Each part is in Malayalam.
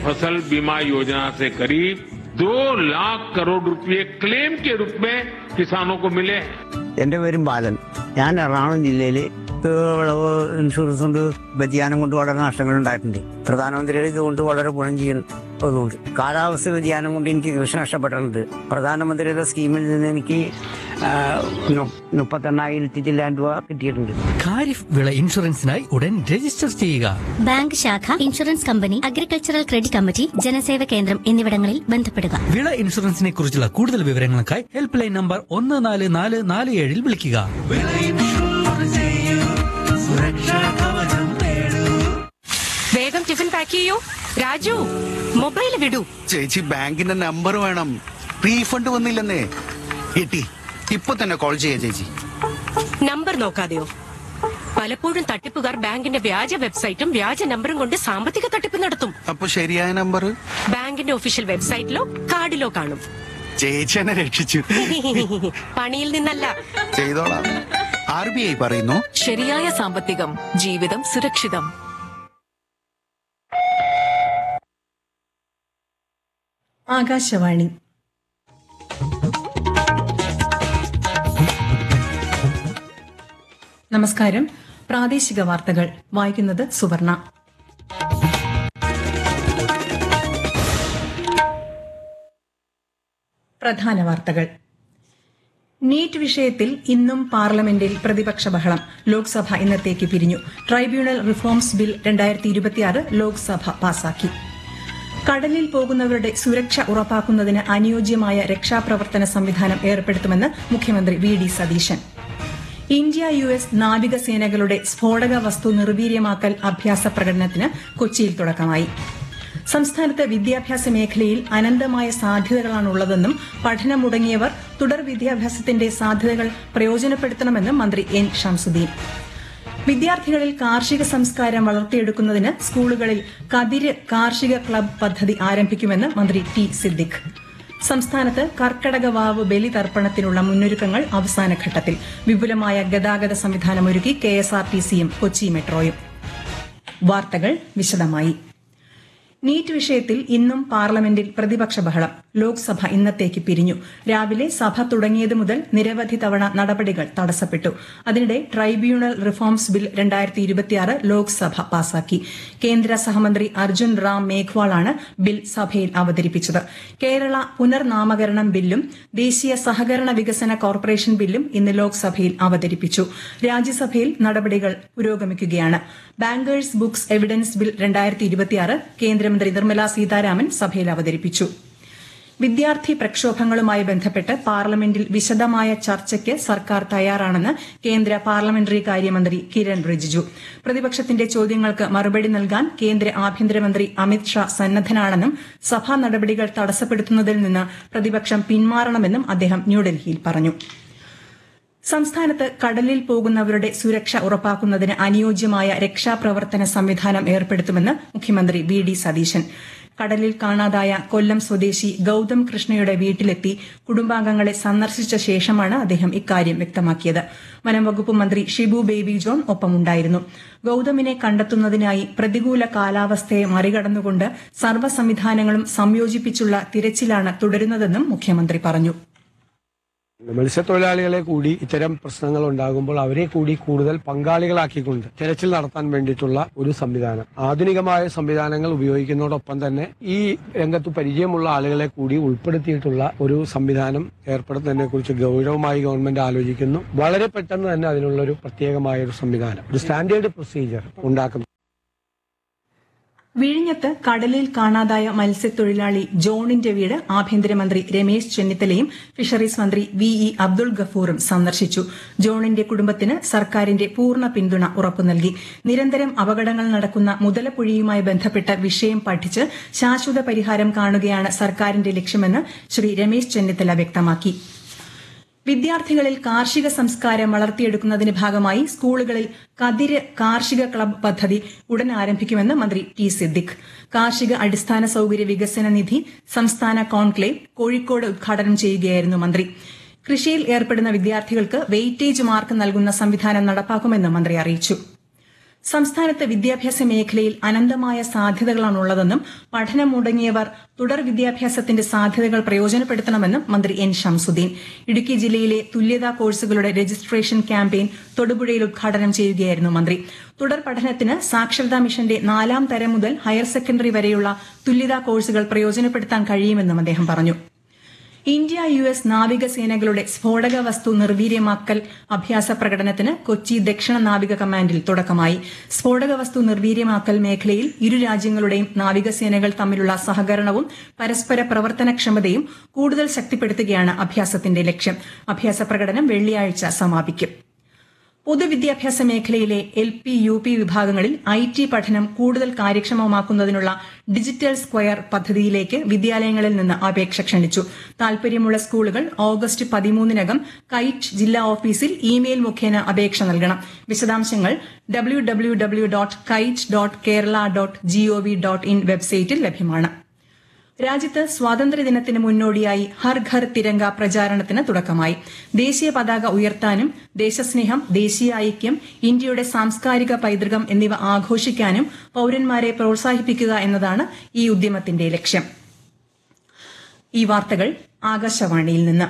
फसल बीमा योजना से करीब दो लाख करोड़ रुपए क्लेम के रूप में किसानों को मिले हैं എൻ്റെ പേരും ബാലൻ ഞാൻ എറണാകുളം ജില്ലയിൽ വിളവ് ഇൻഷുറൻസ് കൊണ്ട് വ്യതിയാനം കൊണ്ട് വളരെ നഷ്ടങ്ങൾ ഉണ്ടായിട്ടുണ്ട് പ്രധാനമന്ത്രിയുടെ ഇതുകൊണ്ട് വളരെ ഗുണം ചെയ്യുന്നതുകൊണ്ട് കാലാവസ്ഥ വ്യതിയാനം കൊണ്ട് എനിക്ക് കൃഷി നഷ്ടപ്പെട്ടിട്ടുണ്ട് പ്രധാനമന്ത്രിയുടെ സ്കീമിൽ നിന്ന് എനിക്ക് ആ, നു- മുപ്പത്തെണ്ണായിരത്തി ചില്ലാൻ രൂപ കിട്ടിയിട്ടുണ്ട് ഖാരിഫ് വിള ഇൻഷുറൻസിനായി ഉടൻ രജിസ്റ്റർ ചെയ്യുക ബാങ്ക് ശാഖ insurance company agricultural credit committee ജനസേവ കേന്ദ്രം എന്നിവിടങ്ങളിൽ ബന്ധപ്പെടുക വിള ഇൻഷുറൻസിനെ കുറിച്ചുള്ള കൂടുതൽ വിവരങ്ങൾക്കായി ഹെൽപ്പ് ലൈൻ നമ്പർ ഒന്ന് നാല് നാല് നാല് ഏഴിൽ വിളിക്കുക വിള ഇൻഷുറൻസ് ചെയ്യൂ, സുരക്ഷാ കവചം നേടൂ. വേഗം ടിഫിൻ പാക്ക് ചെയ്യൂ രാജു മൊബൈൽ വിടൂ ചേച്ചി ബാങ്കിന്റെ നമ്പർ വേണം റീഫണ്ട് വന്നില്ലെന്നേ കിട്ടി ഇപ്പൊ തന്നെ കോൾ ചെയ്യാ ചേച്ചി നമ്പർ നോക്കാതെയോ പലപ്പോഴും തട്ടിപ്പുകാർ ബാങ്കിന്റെ വ്യാജ വെബ്സൈറ്റും വ്യാജ നമ്പറും കൊണ്ട് സാമ്പത്തിക തട്ടിപ്പ് നടത്തും അപ്പൊ ശരിയായ നമ്പർ ബാങ്കിന്റെ ഒഫീഷ്യൽ വെബ്സൈറ്റിലോ കാർഡിലോ കാണും ചേച്ചി എന്നെ രക്ഷിച്ചു പണിയിൽ നിന്നല്ല ചെയ്തോളാം ആർ ബി ഐ പറയുന്നു ശരിയായ സാമ്പത്തികം ജീവിതം സുരക്ഷിതം ആകാശവാണി നമസ്കാരം പ്രാദേശിക വാർത്തകൾ വായിക്കുന്നത് സുവർണ പ്രധാന വാർത്തകൾ നീറ്റ് വിഷയത്തിൽ ഇന്നും പാർലമെന്റിൽ പ്രതിപക്ഷ ബഹളം ലോക്സഭ ഇന്നത്തേക്ക് പിരിഞ്ഞു ട്രൈബ്യൂണൽ റിഫോംസ് ബിൽ രണ്ടായിരത്തി ഇരുപത്തിയാറ് ലോക്സഭ പാസാക്കി കടലിൽ പോകുന്നവരുടെ സുരക്ഷ ഉറപ്പാക്കുന്നതിന് അനുയോജ്യമായ രക്ഷാപ്രവർത്തന സംവിധാനം ഏർപ്പെടുത്തുമെന്ന് മുഖ്യമന്ത്രി V D Satheesan India U S നാവികസേനകളുടെ സ്ഫോടക വസ്തു നിർവീര്യമാക്കൽ അഭ്യാസ പ്രകടനത്തിന് കൊച്ചിയിൽ തുടക്കമായി സംസ്ഥാനത്ത് വിദ്യാഭ്യാസ മേഖലയിൽ അനന്തമായ സാധ്യതകളാണുള്ളതെന്നും പഠനം മുടങ്ങിയവർ തുടർ വിദ്യാഭ്യാസത്തിന്റെ സാധ്യതകൾ പ്രയോജനപ്പെടുത്തണമെന്നും മന്ത്രി എൻ ഷംസുദ്ദീൻ വിദ്യാർത്ഥികളിൽ കാർഷിക സംസ്കാരം വളർത്തിയെടുക്കുന്നതിന് സ്കൂളുകളിൽ കതിര് കാർഷിക ക്ലബ് പദ്ധതി ആരംഭിക്കുമെന്ന് മന്ത്രി ടി സിദ്ദിഖ് സംസ്ഥാനത്ത് കർക്കടക വാവ് ബലിതർപ്പണത്തിനുള്ള മുന്നൊരുക്കങ്ങൾ അവസാന ഘട്ടത്തിൽ വിപുലമായ ഗതാഗത സംവിധാനമൊരുക്കി കെ എസ് ആർ ടി സിയും കൊച്ചി മെട്രോയും വാർത്തകൾ വിശദമായി നീറ്റ് വിഷയത്തിൽ ഇന്നും പാർലമെന്റിൽ പ്രതിപക്ഷ ബഹളം ലോക്സഭ ഇന്നത്തേക്ക് പിരിഞ്ഞു രാവിലെ സഭ തുടങ്ങിയത് മുതൽ നിരവധി തവണ നടപടികൾ തടസ്സപ്പെട്ടു അതിനിടെ ട്രൈബ്യൂണൽ റിഫോംസ് ബിൽ രണ്ടായിരത്തി ഇരുപത്തിയാറ് ലോക്സഭ പാസാക്കി കേന്ദ്ര സഹമന്ത്രി അർജുൻ റാം മേഘ്വാളാണ് ബിൽ സഭയിൽ അവതരിപ്പിച്ചത് കേരള പുനർനാമകരണം ബില്ലും ദേശീയ സഹകരണ വികസന കോർപ്പറേഷൻ ബില്ലും ഇന്ന് ലോക്സഭയിൽ അവതരിപ്പിച്ചു രാജ്യസഭയിൽ നടപടികൾ പുരോഗമിക്കുകയാണ് ബാങ്കേഴ്സ് ബുക്സ് എവിഡൻസ് ബിൽ രണ്ടായിരത്തി ഇരുപത്തിയാറ് കേന്ദ്രമന്ത്രി നിർമ്മല സീതാരാമൻ സഭയിൽ അവതരിപ്പിച്ചു വിദ്യാർത്ഥി പ്രക്ഷോഭങ്ങളുമായി ബന്ധപ്പെട്ട് പാർലമെന്റിൽ വിശദമായ ചർച്ചയ്ക്ക് സർക്കാർ തയ്യാറാണെന്ന് കേന്ദ്ര പാർലമെന്ററി കാര്യമന്ത്രി കിരൺ റിജിജു പ്രതിപക്ഷത്തിന്റെ ചോദ്യങ്ങൾക്ക് മറുപടി നൽകാൻ കേന്ദ്ര ആഭ്യന്തരമന്ത്രി അമിത് ഷാ സന്നദ്ധനാണെന്നും സഭാ നടപടികൾ തടസ്സപ്പെടുത്തുന്നതിൽ നിന്ന് പ്രതിപക്ഷം പിന്മാറണമെന്നും അദ്ദേഹം ന്യൂഡൽഹിയിൽ പറഞ്ഞു സംസ്ഥാനത്ത് കടലിൽ പോകുന്നവരുടെ സുരക്ഷ ഉറപ്പാക്കുന്നതിന് അനുയോജ്യമായ രക്ഷാപ്രവർത്തന സംവിധാനം ഏർപ്പെടുത്തുമെന്ന് മുഖ്യമന്ത്രി വി ഡി സതീശൻ കടലിൽ കാണാതായ കൊല്ലം സ്വദേശി ഗൌതം കൃഷ്ണയുടെ വീട്ടിലെത്തി കുടുംബാംഗങ്ങളെ സന്ദർശിച്ച ശേഷമാണ് അദ്ദേഹം ഇക്കാര്യം വ്യക്തമാക്കിയത് വനംവകുപ്പ് മന്ത്രി ഷിബു ബേബി ജോൺ ഒപ്പമുണ്ടായിരുന്നു ഗൌതമിനെ കണ്ടെത്തുന്നതിനായി പ്രതികൂല കാലാവസ്ഥയെ മറികടന്നുകൊണ്ട് സർവ്വ സംവിധാനങ്ങളും സംയോജിപ്പിച്ചുള്ള തിരച്ചിലാണ് തുടരുന്നതെന്നും മുഖ്യമന്ത്രി പറഞ്ഞു മത്സ്യത്തൊഴിലാളികളെ കൂടി ഇത്തരം പ്രശ്നങ്ങൾ ഉണ്ടാകുമ്പോൾ അവരെ കൂടി കൂടുതൽ പങ്കാളികളാക്കിക്കൊണ്ട് തെരച്ചിൽ നടത്താൻ വേണ്ടിയിട്ടുള്ള ഒരു സംവിധാനം ആധുനികമായ സംവിധാനങ്ങൾ ഉപയോഗിക്കുന്നതോടൊപ്പം തന്നെ ഈ രംഗത്ത് പരിചയമുള്ള ആളുകളെ കൂടി ഉൾപ്പെടുത്തിയിട്ടുള്ള ഒരു സംവിധാനം ഏർപ്പെടുത്തുന്നതിനെ കുറിച്ച് ഗൗരവമായി ഗവൺമെന്റ് ആലോചിക്കുന്നു വളരെ പെട്ടെന്ന് തന്നെ അതിനുള്ള ഒരു പ്രത്യേകമായ ഒരു സംവിധാനം ഒരു സ്റ്റാൻഡേർഡ് പ്രൊസീജിയർ ഉണ്ടാക്കുന്നു വിഴിഞ്ഞത്ത് കടലിൽ കാണാതായ മത്സ്യത്തൊഴിലാളി ജോണിന്റെ വീട് ആഭ്യന്തരമന്ത്രി രമേശ് ചെന്നിത്തലയും ഫിഷറീസ് മന്ത്രി വി ഇ അബ്ദുൾ ഗഫൂറും സന്ദർശിച്ചു ജോണിന്റെ കുടുംബത്തിന് സർക്കാരിന്റെ പൂർണ്ണ പിന്തുണ ഉറപ്പു നൽകി നിരന്തരം അപകടങ്ങൾ നടക്കുന്ന മുതലപ്പുഴയുമായി ബന്ധപ്പെട്ട വിഷയം പഠിച്ച് ശാശ്വത പരിഹാരം കാണുകയാണ് സർക്കാരിന്റെ ലക്ഷ്യമെന്ന് ശ്രീ രമേശ് ചെന്നിത്തല വ്യക്തമാക്കി വിദ്യാർത്ഥികളിൽ കാർഷിക സംസ്കാരം വളർത്തിയെടുക്കുന്നതിന് ഭാഗമായി സ്കൂളുകളിൽ കതിര് കാർഷിക ക്ലബ് പദ്ധതി ഉടൻ ആരംഭിക്കുമെന്ന് മന്ത്രി ടി സിദ്ദിഖ് കാർഷിക അടിസ്ഥാന സൌകര്യ വികസന നിധി സംസ്ഥാന കോൺക്ലേവ് കോഴിക്കോട് ഉദ്ഘാടനം ചെയ്യുകയായിരുന്നു മന്ത്രി കൃഷിയിൽ ഏർപ്പെടുന്ന വിദ്യാർത്ഥികൾക്ക് വെയിറ്റേജ് മാർക്ക് നൽകുന്ന സംവിധാനം നടപ്പാക്കുമെന്ന് മന്ത്രി അറിയിച്ചു സംസ്ഥാനത്ത് വിദ്യാഭ്യാസ മേഖലയിൽ അനന്തമായ സാധ്യതകളാണുള്ളതെന്നും പഠനം മുടങ്ങിയവർ തുടർ വിദ്യാഭ്യാസത്തിന്റെ സാധ്യതകൾ പ്രയോജനപ്പെടുത്തണമെന്നും മന്ത്രി എൻ ഷംസുദ്ദീൻ ഇടുക്കി ജില്ലയിലെ തുല്യതാ കോഴ്സുകളുടെ രജിസ്ട്രേഷൻ ക്യാമ്പയിൻ തൊടുപുഴയിൽ ഉദ്ഘാടനം ചെയ്യുകയായിരുന്നു മന്ത്രി തുടർ പഠനത്തിന് സാക്ഷരതാ മിഷന്റെ നാലാം തരം മുതൽ ഹയർ സെക്കൻഡറി വരെയുള്ള തുല്യതാ കോഴ്സുകൾ പ്രയോജനപ്പെടുത്താൻ കഴിയുമെന്നും അദ്ദേഹം പറഞ്ഞു ഇന്ത്യ യു എസ് നാവികസേനകളുടെ സ്ഫോടക വസ്തു നിർവീര്യമാക്കൽ അഭ്യാസ പ്രകടനത്തിന് കൊച്ചി ദക്ഷിണ നാവിക കമാൻഡിൽ തുടക്കമായി സ്ഫോടക വസ്തു നിർവീര്യമാക്കൽ മേഖലയിൽ ഇരു രാജ്യങ്ങളുടെയും നാവികസേനകൾ തമ്മിലുള്ള സഹകരണവും പരസ്പര പ്രവർത്തനക്ഷമതയും കൂടുതൽ ശക്തിപ്പെടുത്തുകയാണ് അഭ്യാസത്തിന്റെ ലക്ഷ്യം അഭ്യാസ പ്രകടനം വെള്ളിയാഴ്ച സമാപിക്കും പൊതുവിദ്യാഭ്യാസ മേഖലയിലെ എൽ പി യു പി വിഭാഗങ്ങളിൽ ഐ ടി പഠനം കൂടുതൽ കാര്യക്ഷമമാക്കുന്നതിനുള്ള ഡിജിറ്റൽ സ്ക്വയർ പദ്ധതിയിലേക്ക് വിദ്യാലയങ്ങളിൽ നിന്ന് അപേക്ഷ ക്ഷണിച്ചു താൽപര്യമുള്ള സ്കൂളുകൾ ഓഗസ്റ്റ് പതിമൂന്നിനകം കൈറ്റ് ജില്ലാ ഓഫീസിൽ ഇമെയിൽ മുഖേന അപേക്ഷ നൽകണം വിശദാംശങ്ങൾ W W W dot kite dot Kerala dot G O V dot in വെബ്സൈറ്റിൽ ലഭ്യമാണ് രാജ്യത്ത് സ്വാതന്ത്ര്യദിനത്തിന് മുന്നോടിയായി ഹർ ഘർ തിരങ്ക പ്രചാരണത്തിന് തുടക്കമായി ദേശീയ പതാക ഉയർത്താനും ദേശസ്നേഹം ദേശീയ ഐക്യം ഇന്ത്യയുടെ സാംസ്കാരിക പൈതൃകം എന്നിവ ആഘോഷിക്കാനും പൌരന്മാരെ പ്രോത്സാഹിപ്പിക്കുക എന്നതാണ് ഈ ഉദ്യമത്തിന്റെ ലക്ഷ്യം ഈ വാർത്തകൾ ആകാശവാണിയിൽ നിന്ന്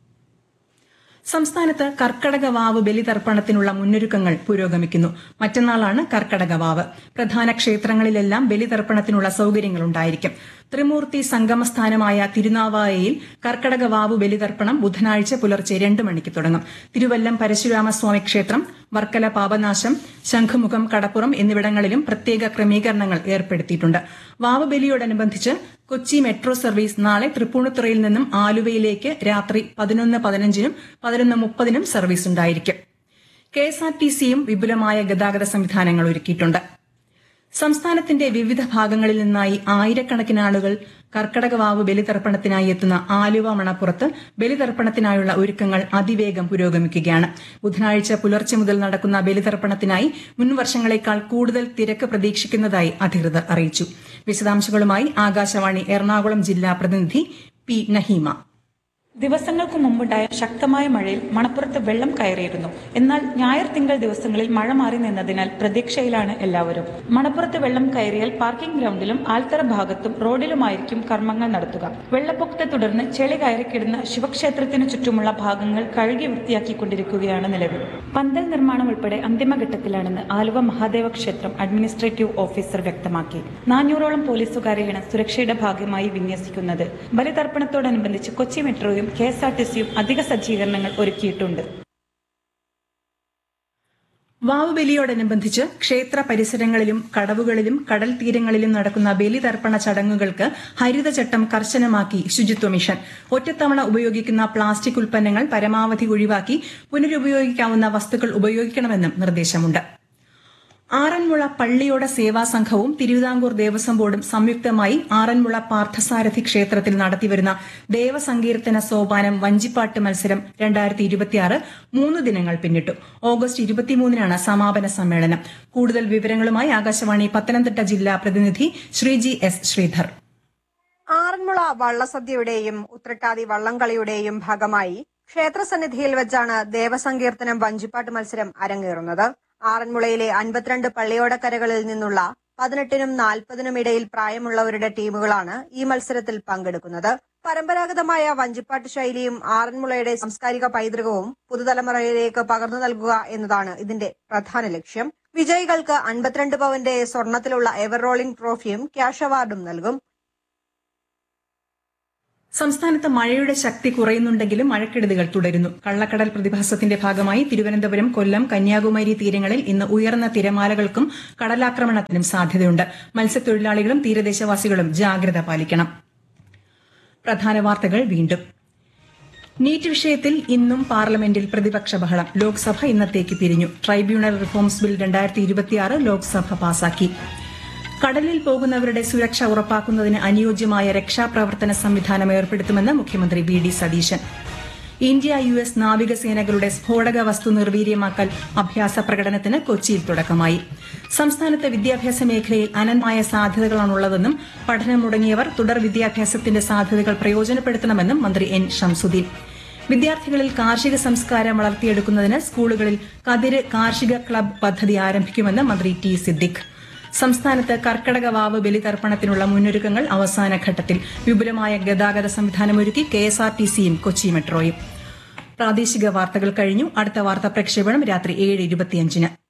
സംസ്ഥാനത്ത് കർക്കടക വാവ് ബലിതർപ്പണത്തിനുള്ള മുന്നൊരുക്കങ്ങൾ പുരോഗമിക്കുന്നു മറ്റന്നാളാണ് കർക്കടക വാവ് പ്രധാന ക്ഷേത്രങ്ങളിലെല്ലാം ബലിതർപ്പണത്തിനുള്ള സൌകര്യങ്ങളുണ്ടായിരിക്കും ത്രിമൂർത്തി സംഗമസ്ഥാനമായ തിരുനാവായയിൽ കർക്കടക വാവ് ബലിതർപ്പണം ബുധനാഴ്ച പുലർച്ചെ രണ്ട് മണിക്ക് തുടങ്ങും തിരുവല്ലം പരശുരാമസ്വാമി ക്ഷേത്രം വർക്കല പാപനാശം ശംഖുമുഖം കടപ്പുറം എന്നിവിടങ്ങളിലും പ്രത്യേക ക്രമീകരണങ്ങൾ ഏർപ്പെടുത്തിയിട്ടുണ്ട് വാവ് ബലിയോടനുബന്ധിച്ച് കൊച്ചി മെട്രോ സർവീസ് നാളെ തൃപ്പൂണിത്തുറയിൽ നിന്നും ആലുവയിലേക്ക് രാത്രി പതിനൊന്ന് പതിനഞ്ചിനും പതിനൊന്ന് മുപ്പതിനും സർവീസ് ഉണ്ടായിരിക്കും കെ എസ് ആർ ടി സിയും വിപുലമായ ഗതാഗത സംവിധാനങ്ങൾ ഒരുക്കിയിട്ടുണ്ട് സംസ്ഥാനത്തിന്റെ വിവിധ ഭാഗങ്ങളിൽ നിന്നായി ആയിരക്കണക്കിന് ആളുകൾ കർക്കടകവാവ് ബലിതർപ്പണത്തിനായി എത്തുന്ന ആലുവ മണപ്പുറത്ത് ബലിതർപ്പണത്തിനായുള്ള ഒരുക്കങ്ങൾ അതിവേഗം പുരോഗമിക്കുകയാണ് ബുധനാഴ്ച പുലർച്ചെ മുതൽ നടക്കുന്ന ബലിതർപ്പണത്തിനായി മുൻ വർഷങ്ങളെക്കാൾ കൂടുതൽ തിരക്ക് പ്രതീക്ഷിക്കുന്നതായി അധികൃതർ അറിയിച്ചു വിശദാംശങ്ങളുമായി ആകാശവാണി എറണാകുളം ജില്ലാ പ്രതിനിധി പി നഹീമ ദിവസങ്ങൾക്ക് മുമ്പുണ്ടായ ശക്തമായ മഴയിൽ മണപ്പുറത്ത് വെള്ളം കയറിയിരുന്നു എന്നാൽ ഞായർ തിങ്കൾ ദിവസങ്ങളിൽ മഴ മാറി നിന്നതിനാൽ പ്രതീക്ഷയിലാണ് എല്ലാവരും മണപ്പുറത്ത് വെള്ളം കയറിയാൽ പാർക്കിംഗ് ഗ്രൗണ്ടിലും ആൽത്തറ ഭാഗത്തും റോഡിലുമായിരിക്കും കർമ്മങ്ങൾ നടത്തുക വെള്ളപ്പൊക്കത്തെ തുടർന്ന് ചെളി കയറിക്കിടുന്ന ശിവക്ഷേത്രത്തിനു ചുറ്റുമുള്ള ഭാഗങ്ങൾ കഴുകി വൃത്തിയാക്കിക്കൊണ്ടിരിക്കുകയാണ് നിലവിൽ പന്തൽ നിർമ്മാണം ഉൾപ്പെടെ അന്തിമഘട്ടത്തിലാണെന്ന് ആലുവ മഹാദേവ ക്ഷേത്രം അഡ്മിനിസ്ട്രേറ്റീവ് ഓഫീസർ വ്യക്തമാക്കി നാനൂറോളം പോലീസുകാരെയാണ് സുരക്ഷയുടെ ഭാഗമായി വിന്യസിക്കുന്നത് ബലിതർപ്പണത്തോടനുബന്ധിച്ച് കൊച്ചി മെട്രോയും കെ എസ് ആർ ടി സിയും അധിക സജ്ജീകരണങ്ങൾ ഒരുക്കിയിട്ടുണ്ട് വാവ് ബലിയോടനുബന്ധിച്ച് ക്ഷേത്ര പരിസരങ്ങളിലും കടവുകളിലും കടൽ തീരങ്ങളിലും നടക്കുന്ന ബലിതർപ്പണ ചടങ്ങുകൾക്ക് ഹരിതചട്ടം കർശനമാക്കി ശുചിത്വ മിഷൻ ഒറ്റത്തവണ ഉപയോഗിക്കുന്ന പ്ലാസ്റ്റിക് ഉൽപ്പന്നങ്ങൾ പരമാവധി ഒഴിവാക്കി പുനരുപയോഗിക്കാവുന്ന വസ്തുക്കൾ ഉപയോഗിക്കണമെന്നും നിർദ്ദേശമുണ്ട് ആറന്മുള പള്ളിയോട സേവാ സംഘവും തിരുവിതാംകൂർ ദേവസ്വം ബോർഡും സംയുക്തമായി ആറന്മുള പാർത്ഥസാരഥി ക്ഷേത്രത്തിൽ നടത്തിവരുന്ന ദേവസങ്കീർത്തന സോപാനം വഞ്ചിപ്പാട്ട് മത്സരം രണ്ടായിരത്തി ഇരുപത്തിയാറ് മൂന്ന് ദിനങ്ങൾ പിന്നിട്ടു ഓഗസ്റ്റ് ഇരുപത്തിമൂന്നിനാണ് സമാപന സമ്മേളനം കൂടുതൽ വിവരങ്ങളുമായി ആകാശവാണി പത്തനംതിട്ട ജില്ലാ പ്രതിനിധി ശ്രീജി എസ് ശ്രീധർ ആറന്മുള വള്ളസദ്യയുടെയും ഉത്രട്ടാതി വള്ളംകളിയുടെയും ഭാഗമായി ക്ഷേത്രസന്നിധിയിൽ വെച്ചാണ് ദേവസങ്കീർത്തനം വഞ്ചിപ്പാട്ട് മത്സരം അരങ്ങേറുന്നത് ആറന്മുളയിലെ അൻപത്തിരണ്ട് പള്ളിയോടക്കരകളിൽ നിന്നുള്ള പതിനെട്ടിനും നാൽപ്പതിനും ഇടയിൽ പ്രായമുള്ളവരുടെ ടീമുകളാണ് ഈ മത്സരത്തിൽ പങ്കെടുക്കുന്നത് പരമ്പരാഗതമായ വഞ്ചിപ്പാട്ട് ശൈലിയും ആറന്മുളയുടെ സാംസ്കാരിക പൈതൃകവും പുതുതലമുറയിലേക്ക് പകർന്നു നൽകുക എന്നതാണ് ഇതിന്റെ പ്രധാന ലക്ഷ്യം വിജയികൾക്ക് അൻപത്തിരണ്ട് പവന്റെ സ്വർണത്തിലുള്ള എവർ റോളിംഗ് ട്രോഫിയും ക്യാഷ് അവാർഡും നൽകും സംസ്ഥാനത്ത് മഴയുടെ ശക്തി കുറയുന്നുണ്ടെങ്കിലും മഴക്കെടുതികൾ തുടരുന്നു കള്ളക്കടൽ പ്രതിഭാസത്തിന്റെ ഭാഗമായി തിരുവനന്തപുരം കൊല്ലം കന്യാകുമാരി തീരങ്ങളിൽ ഇന്ന് ഉയർന്ന തിരമാലകൾക്കും കടലാക്രമണത്തിനും സാധ്യതയുണ്ട് മത്സ്യത്തൊഴിലാളികളും തീരദേശവാസികളും ജാഗ്രത പാലിക്കണം പ്രധാന വാർത്തകൾ വീണ്ടും നീറ്റ് വിഷയത്തിൽ ഇന്നും പാർലമെന്റിൽ പ്രതിപക്ഷ ബഹളം ലോക്സഭ ഇന്നത്തേക്ക് പിരിഞ്ഞു ട്രൈബ്യൂണൽ റിഫോംസ് ബിൽ രണ്ടായിരത്തി ഇരുപത്തിയാറ് ലോക്സഭ പാസാക്കി കടലിൽ പോകുന്നവരുടെ സുരക്ഷ ഉറപ്പാക്കുന്നതിന് അനുയോജ്യമായ രക്ഷാപ്രവർത്തന സംവിധാനം ഏർപ്പെടുത്തുമെന്ന് മുഖ്യമന്ത്രി V D Satheesan India U S നാവികസേനകളുടെ സ്ഫോടക വസ്തു നിർവീര്യമാക്കൽ അഭ്യാസ പ്രകടനത്തിന് കൊച്ചിയിൽ തുടക്കമായി സംസ്ഥാനത്തെ വിദ്യാഭ്യാസ മേഖലയിൽ അനന്തമായ സാധ്യതകളാണുള്ളതെന്നും പഠനം മുടങ്ങിയവർ തുടർ വിദ്യാഭ്യാസത്തിന്റെ സാധ്യതകൾ പ്രയോജനപ്പെടുത്തണമെന്നും മന്ത്രി എൻ ഷംസുദ്ദീൻ വിദ്യാർത്ഥികളിൽ കാർഷിക സംസ്കാരം വളർത്തിയെടുക്കുന്നതിന് സ്കൂളുകളിൽ കതിര് കാർഷിക ക്ലബ് പദ്ധതി ആരംഭിക്കുമെന്ന് മന്ത്രി ടി സിദ്ദിഖ് സംസ്ഥാനത്ത് കർക്കടക വാവ് ബലിതർപ്പണത്തിനുള്ള മുന്നൊരുക്കങ്ങൾ അവസാന ഘട്ടത്തിൽ വിപുലമായ ഗതാഗത സംവിധാനമൊരുക്കി കെ എസ് ആർ ടി സിയും കൊച്ചി മെട്രോയും പ്രാദേശിക വാർത്തകൾ കഴിഞ്ഞു അടുത്ത വാർത്താ പ്രക്ഷേപണം രാത്രി ഏഴ് ഇരുപത്തിയഞ്ചിന്